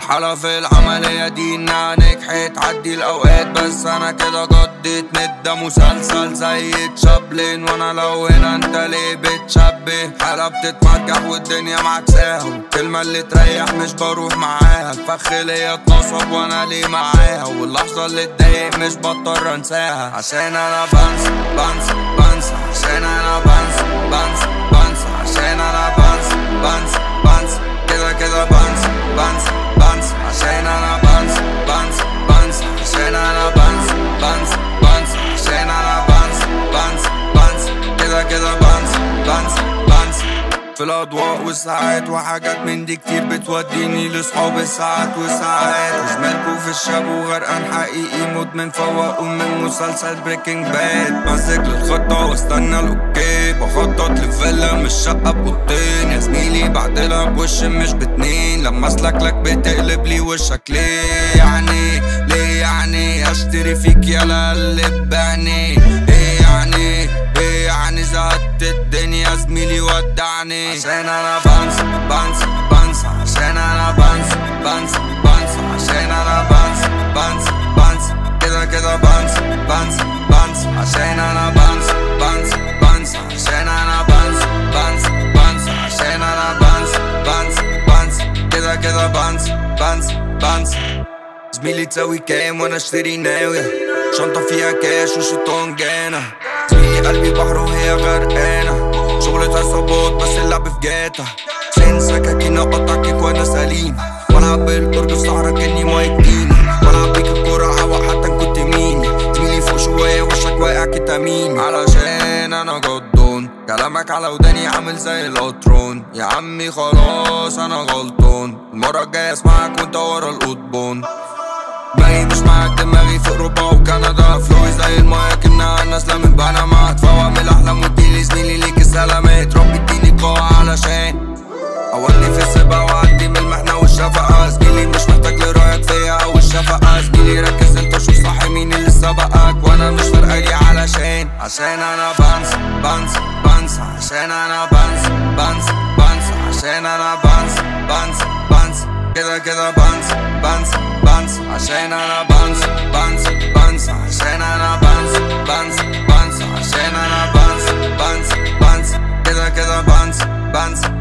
استحالة في العملية دي انها نجحت عدي الاوقات بس انا كده قضيت ندى مسلسل زي تشابلين وانا لو هنا انت ليه بتشبه حالة بتتمرجح والدنيا معكساها والكلمة اللي تريح مش بروح معاها الفخ ليا اتنصب وانا ليه معاها واللحظة اللي تضايق مش بضطر انساها عشان انا بنسى بنسى بنسى عشان انا بنسى بنسى بنسى عشان انا بنسى بنسى بنسى كده كده بنسى بنسى بنسى عشان انا بنسى بنسى بنسى عشان انا بنسى بنسى بنسى عشان انا بنسى بنسى بنسى كده كده بنسى بنسى بنسى في الاضواء والساعات وحاجات من دي كتير بتوديني لصحاب الساعات والساعات وشمالكوا في الشاب وغرقان حقيقي مدمن فوقوا من مسلسل بريكنج باد بمسك للخطة واستنى الاوكي بخطط لفيلا مش شقة بأوضتين يا زميلي بعدلها بوش مش باتنين لما اسلك لك بتقلب لي وشك ليه يعني ليه يعني اشتري فيك يلا قلب بعيني ايه يعني ايه يعني زهدت الدنيا زميلي ودعني عشان انا بنسى بنسى بنسى عشان انا بنسى بنسى بنسى عشان انا بنسى بنسى بنسى كده كده بنسى بنسى بنسى عشان انا بنسى بنسى بنسى عشان انا بنسى بنسى بنسى عشان انا بنسى بنسى بنسى كده كده بنسى بنسى بنسى زميلي تساوي كام وانا اشتري ناوية شنطة فيها كاش وشيطان جانا زميلي قلبي بحر وهي غرقانة شغلة عصابات بس اللعب في جاتا سين سكاكين اقطع كيك وانا سليم والعب بالقرب في صحرا كاني مايك ديني والعب بيك الكورة عوا حتى إن كنت مين زميلي فوق شوية وشك واقع كتامين علشان انا جدون كلامك على وداني عامل زي القطرون يا عمي خلاص انا غلطان المرة الجاية اسمعك وانت ورا القضبان دماغي مش معاك دماغي في اوروبا وكندا فلوي زي المايه كنا نازله من بنما اتفوق من الاحلام واديلي زميلي ليك السلامات ربي اديني قوه علشان اودي في السباق وعدي من المحنه والشفقه زميلي مش محتاج لرايك فيا او الشفقه زميلي ركز انت شوف صح مين اللي سبقك وانا مش فارقالي علشان عشان انا بنسى بنسى بنسى عشان انا بنسى بنسى بنسى عشان انا بنسى بنسى بنسى كده كده بنسى بنسى بنسى عشان انا بنسى بنسى بنسى عشان انا بنسى بنسى بنسى عشان انا بنسى بنسى بنسى كده كده بنسى بنسى